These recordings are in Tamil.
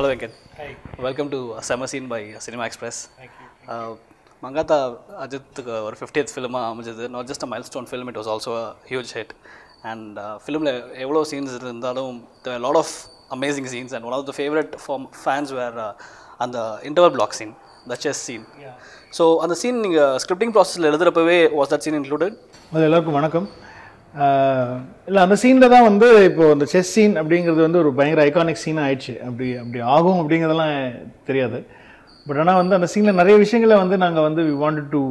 Hello, Venkat. Welcome to Summer Scene by Cinema Express. Uh, Mankatha அஜித்துக்கு ஒரு ஃபிஃப்டியத் ஃபிலிமாக அமைஞ்சது not just a milestone film it was also a huge hit and ஃபிலிமில் எவ்வளோ சீன்ஸ் இருந்தாலும் lot of amazing scenes and one of the favourite from fans where அந்த interval block scene the chess scene so அந்த சீன் நீங்கள் ஸ்கிரிப்டிங் ப்ராசஸில் எழுதுறப்பவே வாஸ் தட் சீன் இன்க்ளூடட் அது எல்லாருக்கும் வணக்கம் இல்லை அந்த சீனில் தான் வந்து இப்போ அந்த செஸ் சீன் அப்படிங்கிறது வந்து ஒரு பயங்கர ஐகானிக் சீனாக ஆயிடுச்சு அப்படி அப்படி ஆகும் அப்படிங்கிறதெல்லாம் தெரியாது பட் ஆனால் வந்து அந்த சீனில் நிறைய விஷயங்களை வந்து நாங்கள் வந்து we wanted to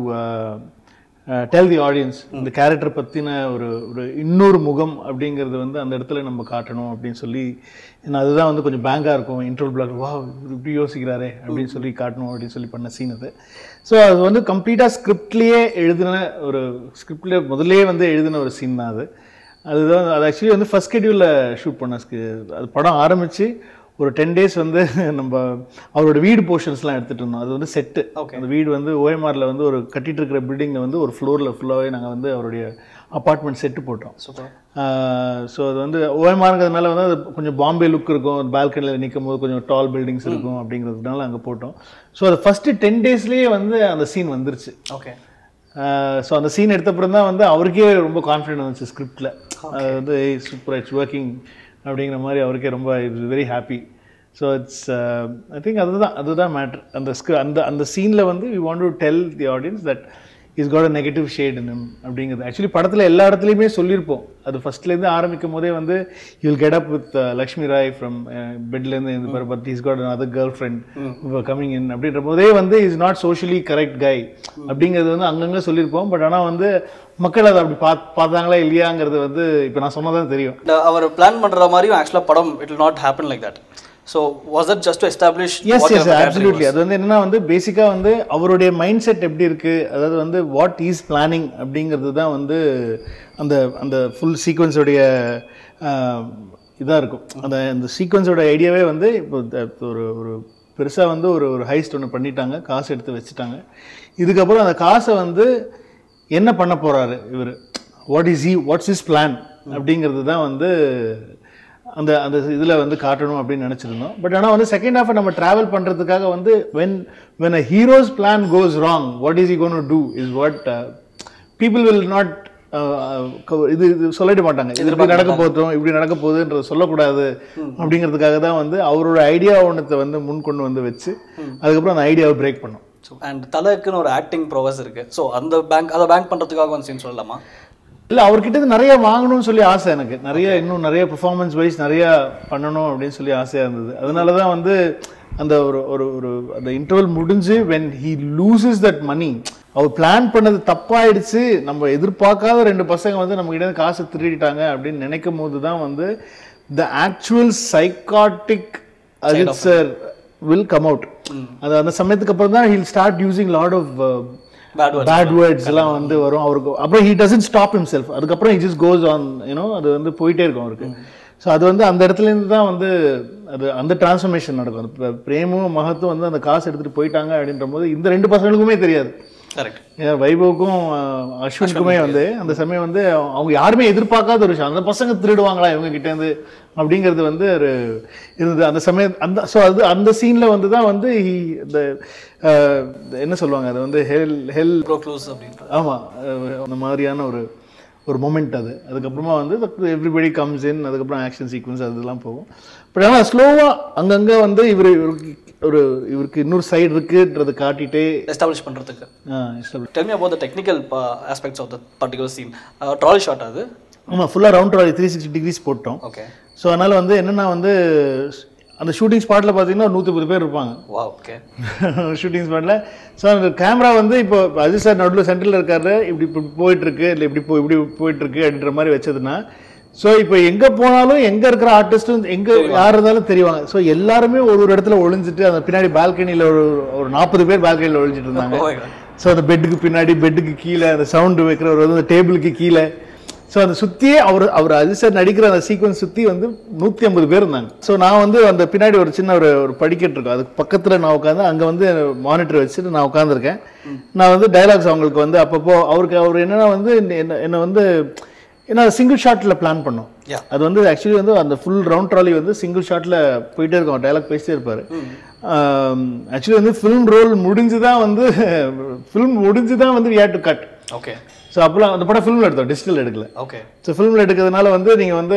tell the audience இந்த கேரக்டர் பற்றின ஒரு ஒரு இன்னொரு முகம் அப்படிங்கிறது வந்து அந்த இடத்துல நம்ம காட்டணும் அப்படின்னு சொல்லி ஏன்னா அதுதான் வந்து கொஞ்சம் பேங்காக இருக்கும் இன்டர்வல் பிளாக் வா இவர் இப்படி யோசிக்கிறாரே அப்படின்னு சொல்லி காட்டணும் அப்படின்னு சொல்லி பண்ண சீன் அது ஸோ அது வந்து கம்ப்ளீட்டாக ஸ்கிரிப்ட்லேயே எழுதின ஒரு ஸ்கிரிப்ட்லேயே முதல்லயே வந்து எழுதின ஒரு சீன் தான் அது அதுதான் அது ஆக்சுவலி வந்து ஃபஸ்ட் ஷெட்யூலில் ஷூட் பண்ண sk- அது படம் ஆரம்பித்து ஒரு டென் டேஸ் வந்து நம்ம அவரோட வீடு போர்ஷன்ஸ்லாம் எடுத்துகிட்டு இருந்தோம் அது வந்து செட்டு அந்த வீடு வந்து ஓஎம்ஆரில் வந்து ஒரு கட்டிட்டு இருக்கிற பில்டிங்கில் வந்து ஒரு ஃப்ளோரில் ஃபுல்லாகவே நாங்கள் வந்து அவருடைய அப்பார்ட்மெண்ட் செட்டு போட்டோம் சூப்பர் ஸோ அது வந்து ஓஎம்ஆருங்கிறதுனால வந்து அது கொஞ்சம் பாம்பே லுக் இருக்கும் பால்கனியில் நிற்கும் போது கொஞ்சம் டால் பில்டிங்ஸ் இருக்கும் அப்படிங்கிறதுனால அங்கே போட்டோம் ஸோ அது ஃபஸ்ட்டு டென் டேஸ்லேயே வந்து அந்த சீன் வந்துருச்சு ஓகே ஸோ அந்த சீன் எடுத்தப்புறம் தான் வந்து அவருக்கே ரொம்ப கான்ஃபிடென்ட் வந்துச்சு ஸ்கிரிப்டில் அது வந்து சூப்பர் இட்ஸ் ஒர்க்கிங் அப்படிங்கிற மாதிரி அவருக்கே ரொம்ப it's very happy so it's I think அதுதான் அதுதான் மேட்ரு அந்த ஸ்கிரி அந்த அந்த சீனில் வந்து we want to tell the audience that is got a negative shade in அப்படிங்கிறது ஆக்சுவலி படத்தில் எல்லா இடத்துலையுமே சொல்லியிருப்போம் அது ஃபர்ஸ்ட்லேருந்து ஆரம்பிக்கும் போதே வந்து you'll get up with Lakshmi Rai from பெட்லேருந்து இந்த பாரு but is got other girlfriend coming in அப்படின்ற போதே வந்து is not socially correct guy அப்படிங்கிறது வந்து அங்கங்கே சொல்லியிருப்போம் பட் ஆனால் வந்து மக்கள் அதை அப்படி பாத் பார்த்தாங்களா இல்லையாங்கிறது வந்து இப்போ நான் சொன்னதான் தெரியும் அவர் பிளான் பண்ணுற மாதிரியும் ஆக்சுவலாக படம் it will not happen like that so was that just to establish yes yes absolutely அது வந்து என்னன்னா வந்து பேசிக்காக வந்து அவருடைய மைண்ட் செட் எப்படி இருக்கு அதாவது வந்து வாட் இஸ் பிளானிங் அப்படிங்கிறது தான் வந்து அந்த அந்த ஃபுல் சீக்வன்ஸோடைய இதாக இருக்கும் அந்த அந்த சீக்வன்ஸோட ஐடியாவே வந்து இப்போ த- ஒரு ஒரு பெருசாக வந்து ஒரு ஒரு ஹைஸ்ட் ஒன்று பண்ணிட்டாங்க காசு எடுத்து வச்சுட்டாங்க இதுக்கப்புறம் அந்த காசை வந்து என்ன பண்ண போறாரு இவர் what is he what's is plan அப்படிங்கிறது தான் வந்து அந்த அந்த இதில் வந்து காட்டணும் அப்படின்னு நினச்சிருந்தோம் பட் ஆனால் வந்து செகண்ட் ஹாஃபை நம்ம ட்ராவல் பண்ணுறதுக்காக வந்து when when a hero's plan goes wrong what is he going to do is what people will not இது இது சொல்லிட மாட்டாங்க இது இப்படி நடக்க போதும் இப்படி நடக்க போகுதுன்றது சொல்லக்கூடாது அப்படிங்கிறதுக்காக தான் வந்து அவரோட ஐடியா ஒன்றத்தை வந்து முன் கொண்டு வந்து வச்சு அதுக்கப்புறம் அந்த ஐடியாவை பிரேக் பண்ணோம் ஸோ அண்ட் தலைக்குன்னு ஒரு ஆக்டிங் ப்ரோவஸ் இருக்கு ஸோ அந்த பேங்க் அதை பேங்க் பண்ணுறதுக்காக வந்து சீன் சொல்லலாமா இல்லை அவர்கிட்ட இருந்து நிறைய வாங்கணும்னு சொல்லி ஆசை எனக்கு நிறைய இன்னும் நிறைய பெர்ஃபார்மன்ஸ் வைஸ் நிறைய பண்ணணும் அப்படின்னு சொல்லி ஆசையாக இருந்தது அதனால தான் வந்து அந்த ஒரு ஒரு ஒரு அந்த இன்டர்வல் முடிஞ்சு when he loses that money அவர் பிளான் பண்ணது தப்பாயிடுச்சு நம்ம எதிர்பார்க்காத ரெண்டு பசங்க வந்து நம்ம கிட்ட இருந்து காசு திருடிட்டாங்க அப்படின்னு நினைக்கும் போது தான் வந்து the actual psychotic Ajith sir will come out அது அந்த சமயத்துக்கு அப்புறம் தான் he'll start using lot of Bad words. Bad words எல்லாம் வந்து வரும் அவருக்கு அப்புறம் ஹி டசன்ட் ஸ்டாப் himself அதுக்கப்புறம் he just goes on you know அது வந்து போயிட்டே இருக்கும் அவருக்கு ஸோ அது வந்து அந்த இடத்துல இருந்து தான் வந்து அது அந்த டிரான்ஸ்ஃபர்மேஷன் நடக்கும் அந்த பிர- பிரேமும் மகத்தும் வந்து அந்த காசு எடுத்துட்டு போயிட்டாங்க அப்படின்ற போது இந்த ரெண்டு பசங்களுக்குமே தெரியாது கரெக்ட் ஏன் வைபவுக்கும் அஹ், அஸ்வினுக்குமே வந்து அந்த சமயம் வந்து அவங்க யாருமே எதிர்பார்க்காத ஒரு விஷயம் அந்த பசங்க திருடுவாங்களா இவங்க கிட்ட இருந்து அப்படிங்கிறது வந்து ஒரு இருந்தது அந்த சமயம் அந்த ஸோ அது அந்த சீன்ல வந்து தான் வந்து he- இந்த அஹ், என்ன சொல்லுவாங்க அது வந்து ஹெல் ஹெல் ப்ரோ க்ளோஸ் அப்படின்றது ஆமாம் அந்த மாதிரியான ஒரு ஒரு மொமெண்ட் அது அதுக்கப்புறமா வந்து எவ்ரிபடி கம்ஸ் இன் அதுக்கப்புறம் ஆக்ஷன் சீக்வன்ஸ் அதெல்லாம் போகும் பட் ஆனால் ஸ்லோவாக அங்கங்கே வந்து இவர் இவருக்கு ஒரு இவருக்கு இன்னொரு சைடு இருக்குன்றது காட்டிட்டே எஸ்டாப்ளிஷ் பண்ணுறதுக்கு ah, establish tell me about the technical aspects of the particular scene trolley shot அது ஆமாம் ஃபுல்லாக round trolley three sixty degrees போட்டோம் ஓகே ஸோ அதனால் வந்து என்னென்னா வந்து அந்த ஷூட்டிங் ஸ்பாட்டில் பார்த்தீங்கன்னா ஒரு நூற்றி பேர் இருப்பாங்க வா ஓகே ஷூட்டிங் ஸ்பாட்டில் ஸோ அந்த கேமரா வந்து இப்போ அஜித் சார் நடுவில் சென்டரில் இருக்காரு இப்படி இப்படி போயிட்டு இருக்கு இல்லை இப்படி போ இப்படி போயிட்டு இருக்கு அப்படின்ற மாதிரி வச்சதுன்னா ஸோ இப்போ எங்கே போனாலும் எங்கே இருக்கிற ஆர்டிஸ்ட்டும் எங்கே யார் இருந்தாலும் தெரிவாங்க ஸோ எல்லாருமே ஒரு ஒரு இடத்துல ஒளிஞ்சிட்டு அந்த பின்னாடி பால்கனியில் ஒரு ஒரு நாற்பது பேர் பால்கனியில் ஒளிஞ்சிட்டு இருந்தாங்க Oh my God. ஸோ அந்த பெட்டுக்கு பின்னாடி பெட்டுக்கு கீழே அந்த சவுண்டு வைக்கிறவர் வந்து அந்த டேபிளுக்கு கீழே ஸோ அந்த சுற்றியே அவர் அவர் அஜித் சார் நடிக்கிற அந்த சீக்வன்ஸ் சுற்றி வந்து நூற்றி ஐம்பது பேர் இருந்தாங்க ஸோ நான் வந்து அந்த பின்னாடி ஒரு சின்ன ஒரு ஒரு படிக்கட்டு இருக்கும் அதுக்கு பக்கத்தில் நான் உட்காந்து அங்கே வந்து மானிட்டர் வச்சுட்டு நான் உட்காந்துருக்கேன் நான் வந்து டைலாக்ஸ் அவங்களுக்கு வந்து அப்பப்போ அவருக்கு அவர் என்னன்னா வந்து என்ன என்னை வந்து ஏன்னா சிங்கிள் ஷாட்டில் பிளான் பண்ணோம் Yeah. அது வந்து ஆக்சுவலி வந்து அந்த ஃபுல் ரவுண்ட் ட்ராலி வந்து சிங்கிள் ஷாட்டில் போயிட்டே இருக்கும் டைலாக் பேசிட்டே இருப்பார் ஆக்சுவலி வந்து ஃபிலிம் ரோல் முடிஞ்சு தான் வந்து ஃபிலிம் முடிஞ்சு தான் வந்து we had to cut okay so அப்போலாம் அந்த படம் ஃபிலிமில் எடுத்தோம் டிஜிட்டல் எடுக்கல ஓகே ஸோ ஃபிலிமில் எடுக்கிறதுனால வந்து நீங்கள் வந்து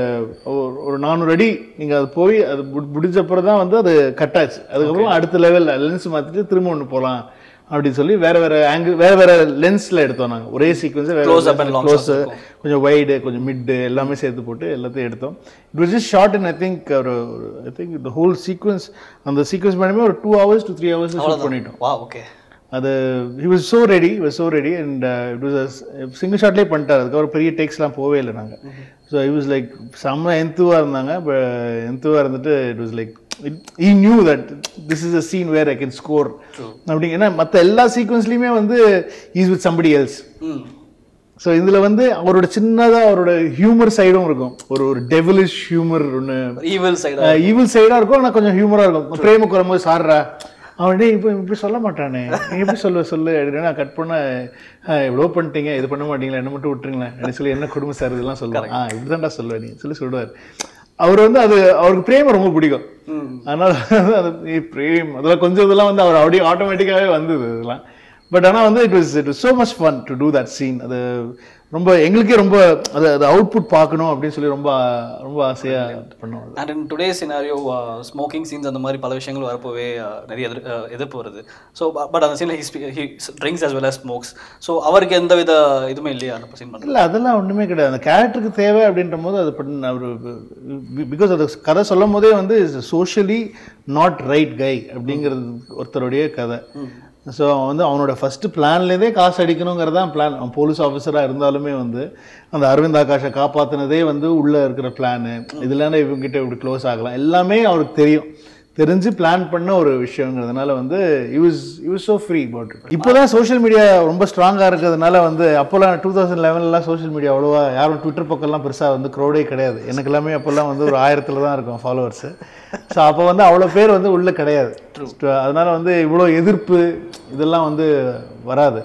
ஒரு- ஒரு நானூறு அடி நீங்கள் அது போய் அது முடி- முடிஞ்சப்பறம் தான் வந்து அது கட் ஆச்சு அதுக்கப்புறம் அடுத்த லெவல் லென்ஸ் மாற்றிட்டு திரும்ப ஒன்று போகலாம் அப்படின்னு சொல்லி வேற வேற ஆங்கிள் வேற வேற லென்ஸில் எடுத்தோம் நாங்கள் ஒரே சீக்வன்ஸ் வேற Close up and long close shots இருக்கும். கொஞ்சம் வைடு கொஞ்சம் மிட்டு எல்லாமே சேர்த்து போட்டு எல்லாத்தையும் எடுத்தோம் it was just short and I think ஒரு I think the whole sequence அந்த சீக்வன்ஸ் பண்ணுமே ஒரு two hours to three hours shoot பண்ணிட்டோம் வா ஓகே அது he was so ready was so ready and it was single ஷாட்லேயே பண்ணிட்டார் அதுக்கப்புறம் பெரிய டேக்ஸ்லாம் போவே இல்லை நாங்கள் ஸோ ஐ வாஸ் லைக் செம்ம எந்துவாக இருந்தாங்க எந்துவாக இருந்துட்டு it was like he knew that this is a scene where I can score அப்படிங்க ஏன்னா மற்ற எல்லா சீக்வன்ஸ்லையுமே வந்து he's with somebody else hmm so இதில் வந்து அவரோட சின்னதாக அவரோட ஹியூமர் சைடும் இருக்கும் ஒரு ஒரு டெவலிஷ் ஹியூமர் ஒன்று ஈவில் சைடு ஈவில் சைடாக இருக்கும் ஆனால் கொஞ்சம் ஹியூமராக இருக்கும் பிரேமுக்கு வரும்போது சாடுறா அவன் டேய் இப்போ இப்படி சொல்ல மாட்டானே நீ எப்படி சொல்ல சொல்லு அப்படின்னு நான் கட் பண்ண எவ்வளோ பண்ணிட்டீங்க இது பண்ண மாட்டீங்களா என்ன மட்டும் விட்டுருங்களேன் அப்படின்னு சொல்லி என்ன குடும்பம் சார் இதெல்லாம் சொல்லுவாங்க ஆ இப்படி தான்டா சொல்லுவேன் நீ சொல்லி சொல்லுவார் அவர் வந்து அது அவருக்கு பிரேம ரொம்ப பிடிக்கும் அதனால அது ஏய், பிரேம் அதெல்லாம் கொஞ்சம் இதெல்லாம் வந்து அவர் அப்படியே ஆட்டோமேட்டிக்காகவே வந்தது இதெல்லாம் பட் ஆனால் வந்து it was it was so much fun to do that scene அது ரொம்ப எங்களுக்கே ரொம்ப அது அது அவுட்புட் பார்க்கணும் அப்படின்னு சொல்லி ரொம்ப ரொம்ப ஆசையாக பண்ணோம் அது and in today scenario smoking scenes அந்த மாதிரி பல விஷயங்கள் வரப்போவே uh, நிறைய எதிர் uh, எதிர்ப்பு வருது ஸோ பட் அந்த சீனில் he drinks as well as smokes so அவருக்கு எந்த வித இதுவுமே இல்லையா அந்த சீன் பண்ணுறது இல்லை அதெல்லாம் ஒன்றுமே கிடையாது அந்த கேரக்டருக்கு தேவை அப்படின்ற போது அது பண்ண அவர் பிகாஸ் அது கதை சொல்லும் போதே வந்து சோஷியலி நாட் ரைட் கை அப்படிங்கிறது ஒருத்தருடைய கதை ஸோ வந்து அவனோட ஃபர்ஸ்ட் பிளான்லேருந்தே காசு அடிக்கணுங்கிறது தான் பிளான் அவன் போலீஸ் ஆஃபீஸராக இருந்தாலுமே வந்து அந்த அரவிந்த் ஆகாஷை காப்பாற்றினதே வந்து உள்ளே இருக்கிற பிளானு இதுல இவங்ககிட்ட இப்படி க்ளோஸ் ஆகலாம் எல்லாமே அவருக்கு தெரியும் தெரிஞ்சு பிளான் பண்ண ஒரு விஷயங்கிறதுனால வந்து use use so free but இப்போ தான் சோஷியல் மீடியா ரொம்ப ஸ்ட்ராங்காக இருக்கிறதுனால வந்து அப்போல்லாம் டூ தௌசண்ட் லெவன்லாம் சோஷியல் மீடியா அவ்வளோவா யாரும் ட்விட்டர் பக்கம்லாம் பெருசாக வந்து க்ரௌடே கிடையாது எனக்கு எல்லாமே அப்போல்லாம் வந்து ஒரு ஆயிரத்தில் தான் இருக்கும் ஃபாலோவர்ஸு ஸோ அப்போ வந்து அவ்வளோ பேர் வந்து உள்ளே கிடையாது அதனால வந்து இவ்வளோ எதிர்ப்பு இதெல்லாம் வந்து வராது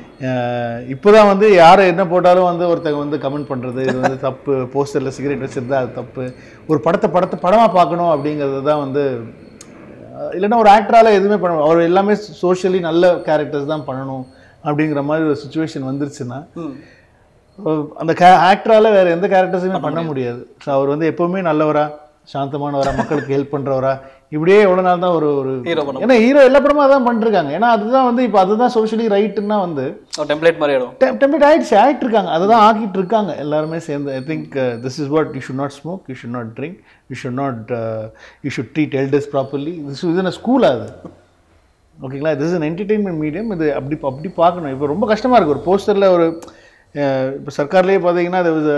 அஹ் இப்போதான் வந்து யார் என்ன போட்டாலும் வந்து ஒருத்தங்க வந்து கமெண்ட் பண்ணுறது இது வந்து தப்பு போஸ்டரில் சிகரெட் வச்சிருந்தா அது தப்பு ஒரு படத்தை படத்தை படமாக பார்க்கணும் அப்படிங்கிறது தான் வந்து அஹ் இல்லைன்னா ஒரு ஆக்டரால் எதுவுமே பண்ண அவர் எல்லாமே சோஷியலி நல்ல கேரக்டர்ஸ் தான் பண்ணணும் அப்படிங்கிற மாதிரி ஒரு சுச்சுவேஷன் வந்துருச்சுன்னா அஹ் அந்த கே ஆக்டரால் வேறு எந்த கேரக்டர்ஸுமே பண்ண முடியாது ஸோ அவர் வந்து எப்போவுமே நல்லவரா சாந்தமானவரா மக்களுக்கு ஹெல்ப் பண்ணுறவரா இப்படியே எவ்வளோ நாள் தான் ஒரு ஒரு ஹீரோ பண்ண ஏன்னா ஹீரோ எல்லா படமும் அதான் பண்ணிருக்காங்க ஏன்னா அதுதான் வந்து இப்போ அதுதான் சோஷியலி ரைட்டுன்னா வந்து டெம்ப்ளேட் மாதிரி ஆயிடும் டெம்ப்ளேட் ஆயிடுச்சு ஆகிட்டு இருக்காங்க அதுதான் ஆக்கிட்டு இருக்காங்க எல்லாருமே சேர்ந்து I think this is what you should not smoke you should not drink you should not you should treat elders properly this இது ஸ்கூல் அது ஓகேங்களா திஸ் இஸ் என்டர்டெயின்மெண்ட் மீடியம் இது அப்படி அப்படி பார்க்கணும் இப்போ ரொம்ப கஷ்டமாக இருக்குது ஒரு போஸ்டரில் ஒரு இப்போ சர்க்கார்லேயே பார்த்தீங்கன்னா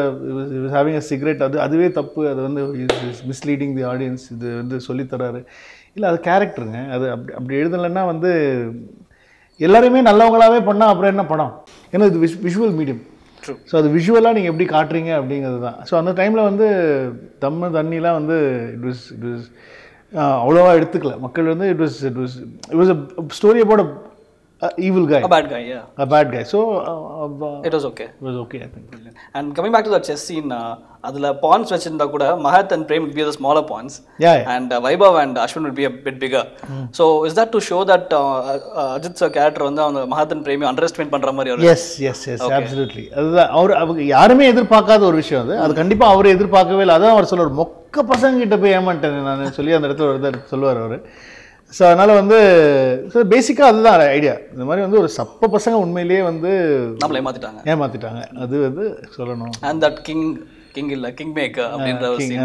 அது ஹேவிங் அ சிகரெட் அது அதுவே தப்பு அது வந்து மிஸ்லீடிங் தி ஆடியன்ஸ் இது வந்து சொல்லித்தராரு இல்லை அது கேரக்டருங்க அது அப்படி அப்படி எழுதலைன்னா வந்து எல்லாரையுமே நல்லவங்களாவே பண்ணால் அப்புறம் என்ன படம் ஏன்னா இது விஷ் விஷுவல் மீடியம் True. ஸோ அது விஷுவலாக நீங்கள் எப்படி காட்டுறீங்க அப்படிங்கிறது தான் ஸோ அந்த டைமில் வந்து தம்மு தண்ணிலாம் வந்து இட் வாஸ் இட் வாஸ் அவ்வளோவா எடுத்துக்கல மக்கள் வந்து it was it was it was a story about evil guy bad guy yeah a bad guy so uh, uh, it was okay it was okay i think and coming back to the chess scene அதில் பான்ஸ் வச்சிருந்தா கூட Mahat and Prem would be the smaller pawns yeah, yeah. and uh, Vaibhav and Ashwin would be a bit bigger. So is that to show that uh, uh, Ajit sir character வந்து அந்த Mahat and Premgi underestimate பண்ற மாதிரி ஒரு எஸ் எஸ் எஸ் absolutely அதுதான் அவர் அவங்க யாருமே எதிர்பார்க்காத ஒரு விஷயம் அது அது கண்டிப்பா அவர் எதிர்பார்க்கவே இல்லை அதான் அவர் சொல்லுவார் மொக்க பசங்க கிட்ட போய் ஏமாட்டேன் நான் சொல்லி அந்த இடத்துல ஒரு இதை சொல்லுவார் அவர் ஸோ அதனால வந்து ஸோ பேசிக்காக அதுதான் ஐடியா இந்த மாதிரி வந்து ஒரு சப்ப பசங்க உண்மையிலேயே வந்து நம்மள ஏமாத்திட்டாங்க ஏமாத்திட்டாங்க அது வந்து சொல்லணும் அண்ட் தட் கிங் கிங் இல்ல கிங் மேக்கர் அப்படின்ற ஒரு scene.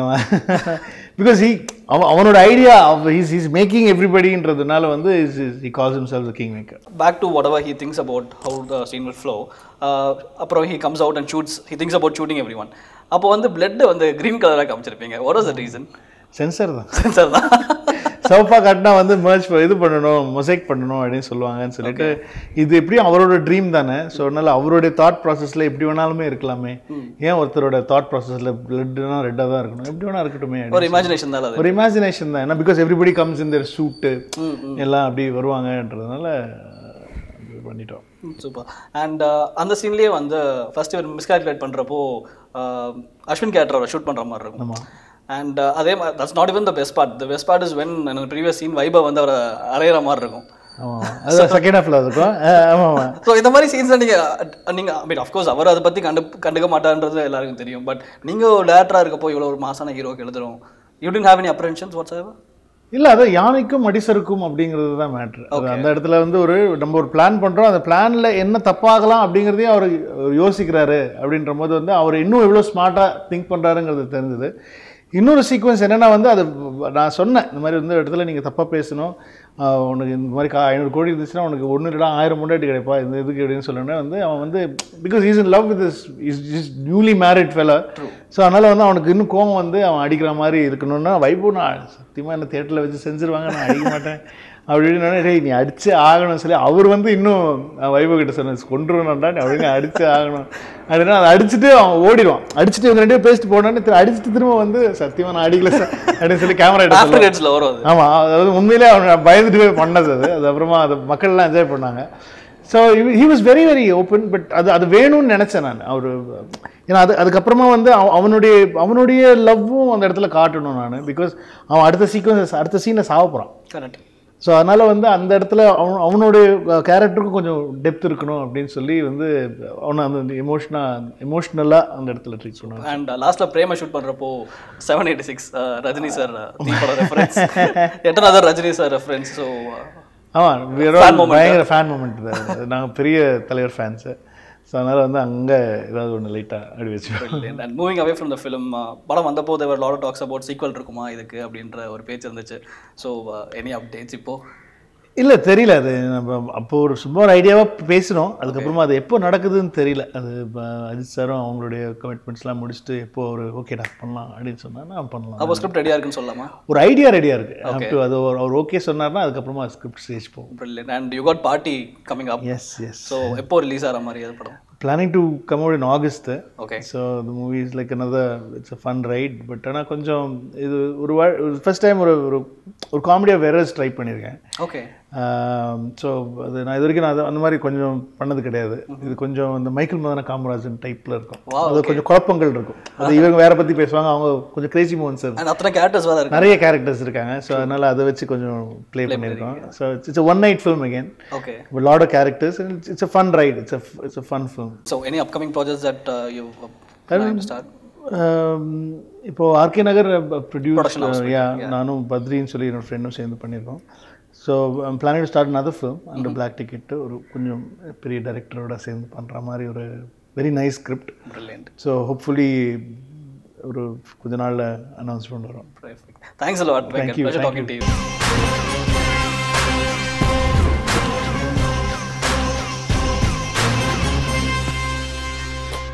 பிகாஸ் ஹி அவன் அவனோட ஐடியா ஹீஸ் ஹீஸ் மேக்கிங் எவ்ரிபடின்றதுனால வந்து he calls himself the king maker back to whatever he thinks about how the scene will flow uh, அப்புறம் he comes out and shoots he thinks about shooting everyone அப்போ வந்து blood வந்து green கலராக காமிச்சிருப்பீங்க what was the reason censor தான் சென்சார் தான் சிவப்பா காட்டினா வந்து merge ப- இது பண்ணணும் மொசைக் பண்ணணும் அப்படின்னு சொல்லுவாங்கன்னு சொல்லிட்டு இது எப்படியும் அவரோட ட்ரீம் தானே ஸோ அதனால அவருடைய தாட் ப்ராசஸில் எப்படி வேணாலுமே இருக்கலாமே ஏன் ஒருத்தரோட தாட் ப்ராசஸில் பிளட்னா ரெட்டாக தான் இருக்கணும் எப்படி வேணா இருக்கட்டுமே அப்படின்னு. ஒரு இமேஜினேஷன் தான் அது ஒரு இமேஜினேஷன் தான் ஏன்னா because everybody comes in there suit எல்லாம் அப்படி வருவாங்கன்றதுனால இது பண்ணிட்டோம் சூப்பர் அண்ட் அந்த சீன்லேயே வந்து ஃபர்ஸ்ட் இவர் மிஸ்கால்குலேட் பண்ணுறப்போ அஸ்வின் கேரக்டர் ஷூட் பண்ணுற மாதிரி இருக்கும் ஆமாம் அண்ட் அதே மாதிரி தட்ஸ் நாட் இவன் the best part the best part is when previous scene Vaibhav வந்து அவரை அரையிற மாதிரி இருக்கும் ஆமாம் அது செகண்ட் ஹாஃபில் இருக்கும் ஆமாம் ஆமாம் ஸோ இந்த மாதிரி சீன்ஸில் நீங்கள் நீங்கள் மீன் அஃப்கோர்ஸ் அவர் அதை பற்றி கண்டு கண்டுக்க மாட்டான்றது எல்லாருக்கும் தெரியும் பட் நீங்கள் ஒரு டேரக்டராக இருக்கப்போ இவ்வளோ ஒரு மாசான ஹீரோக்கு எழுதுறோம் you didn't have any apprehensions whatsoever இல்லை அது யானைக்கும் மடிசருக்கும் அப்படிங்கிறது தான் மேட்ரு அந்த இடத்துல வந்து ஒரு நம்ம ஒரு பிளான் பண்ணுறோம் அந்த பிளானில் என்ன தப்பாகலாம் அப்படிங்கிறதையும் அவர் யோசிக்கிறாரு அப்படின்ற போது வந்து அவர் இன்னும் எவ்வளோ ஸ்மார்ட்டாக திங்க் பண்ணுறாருங்கிறது தெரிஞ்சது இன்னொரு சீக்வன்ஸ் என்னென்னா வந்து அது நான் சொன்னேன் இந்த மாதிரி வந்து இடத்துல நீங்கள் தப்பாக பேசணும் ஆஹ் உனக்கு இந்த மாதிரி கா ஐநூறு கோடி இருந்துச்சுன்னா உனக்கு ஒன்று இல்லைனா ஆயிரம் முன்னாடி கிடைப்பா இந்த இதுக்கு அப்படின்னு சொல்லணும்னா வந்து அவன் வந்து because is in love with is is is newly married fellow so அதனால் வந்து அவனுக்கு இன்னும் கோவம் வந்து அவன் அடிக்கிற மாதிரி இருக்கணும்னா வைபு நான் சத்தியமாக என்ன தேட்டரில் வச்சு செஞ்சிருவாங்க நான் அடிக்க மாட்டேன் அப்படின்னு டேய் நீ அடிச்சு ஆகணும்னு சொல்லி அவர் வந்து இன்னும் வைபு கிட்ட சொன்ன கொண்டுருவணும்டா நீ அப்படின்னு அடிச்சு ஆகணும் அப்படின்னா அதை அடிச்சுட்டு அவன் ஓடிடுவான் அடிச்சுட்டு இவங்க ரெண்டு பேரும் பேசிட்டு போனோன்னு திரு- அடிச்சுட்டு திரும்ப வந்து சத்தியமாக நான் அடிக்கல சார் அப்படின்னு சொல்லி கேமரா எடுத்து ஆஃப்டர் கிரேட்ஸில் வரும் அது ஆமாம் அதாவது உண்மையிலே அவன் பயந்துட்டு போய் பண்ணது அது அது அப்புறமா அது மக்கள்லாம் என்ஜாய் பண்ணாங்க so he was very very open but அது அது வேணும்னு நினச்சேன் நான் அவர் ஏன்னா அது அதுக்கப்புறமா வந்து அவ- அவனுடைய அவனுடைய லவ்வும் அந்த இடத்துல காட்டணும் நான் பிகாஸ் அவன் அடுத்த சீக்வன்ஸ் அடுத்த சீனில் சாவ போகிறான் கரெக்ட் ஸோ அதனால் வந்து அந்த இடத்துல அவன் அவனுடைய கேரக்டருக்கும் கொஞ்சம் டெப்த் இருக்கணும் அப்படின்னு சொல்லி வந்து அவனை அந்த எமோஷனாக எமோஷ்னலாக அந்த இடத்துல ட்ரீட் பண்ணுவான் அண்ட் லாஸ்ட்ல பிரேம ஷூட் பண்றப்போ seven eighty six Rajini sir தீபோட ரெஃபரன்ஸ் எட்டனாவது ரஜினி சார் ரெஃபரன்ஸ் ஸோ ஆமாம் பயங்கர ஃபேன் மூமெண்ட் தான் நாங்கள் பெரிய தலைவர் ஃபேன்ஸு ஸோ அதனால் வந்து அங்கே ஏதாவது ஒன்று லைட்டாக அப்படி வச்சு and moving away from the film படம் வந்தப்போ there were lot talks about sequel இருக்குமா இதுக்கு அப்படின்ற ஒரு பேச்சு இருந்துச்சு ஸோ எனி அப்டேட்ஸ் இப்போ இல்லை தெரியல அது நம்ம அப்போ ஒரு சும்மா ஒரு ஐடியாவாக பேசினோம் அதுக்கப்புறமா அது எப்போ நடக்குதுன்னு தெரியல அது இப்போ அஜித் சாரும் அவங்களுடைய கமிட்மெண்ட்ஸ்லாம் முடிச்சுட்டு எப்போ ஒரு ஓகேடா பண்ணலாம் அப்படின்னு சொன்னால் நான் பண்ணலாம் அப்போ ஸ்கிரிப்ட் ரெடியாக இருக்குன்னு சொல்லலாமா ஒரு ஐடியா ரெடியாக இருக்குது அது ஒரு- அவர் ஓகே சொன்னார்னா அதுக்கப்புறமா ஸ்கிரிப்ட் ஸ்டேஜ் போகும் Brilliant. And you got party coming up yes yes so எப்போ ரிலீஸ் ஆகிற மாதிரி அது படம் planning to come out in August okay so the movie is like another it's a fun ride but ஆனால் கொஞ்சம் இது ஒரு ஃபர்ஸ்ட் டைம் ஒரு ஒரு ஒரு காமெடியாக வெரஸ் ட்ரை பண்ணியிருக்கேன் ஓகே ஸோ அது நான் இது வரைக்கும் நான் அது- அந்த மாதிரி கொஞ்சம் பண்ணது கிடையாது இது கொஞ்சம் இந்த மைக்கேல் மதன காமராஜன் டைப்பில் இருக்கும் அது கொஞ்சம் குழப்பங்கள் இருக்கும் அது இவங்க வேற பற்றி பேசுவாங்க அவங்க கொஞ்சம் கிரேசி மோகன் சார் அண்ட் அத்தனை கேரக்டர்ஸ் வேறு இருக்கு நிறைய கேரக்டர்ஸ் இருக்காங்க ஸோ அதனால் அதை வச்சு கொஞ்சம் ப்ளே பண்ணியிருக்கோம் so it's one night film again okay lot of characters it's a fun ride it's it's a fun film so any upcoming projects that you start இப்போ ஆர்கே நகர் ப்ரொடியூஸ் யா நானும் பத்ரின்னு சொல்லி என்னோட ஃப்ரெண்டும் சேர்ந்து பண்ணியிருக்கோம் so planning to start another film and black ticket ஒரு கொஞ்சம் பெரிய டைரக்டரோட சேர்ந்து பண்ணுற மாதிரி ஒரு very nice script Brilliant. So hopefully ஒரு கொஞ்ச நாளில் அனௌன்ஸ்மெண்ட் வரும் Perfect. Thanks a lot. Thank Venkat. you, Pleasure thank talking to you.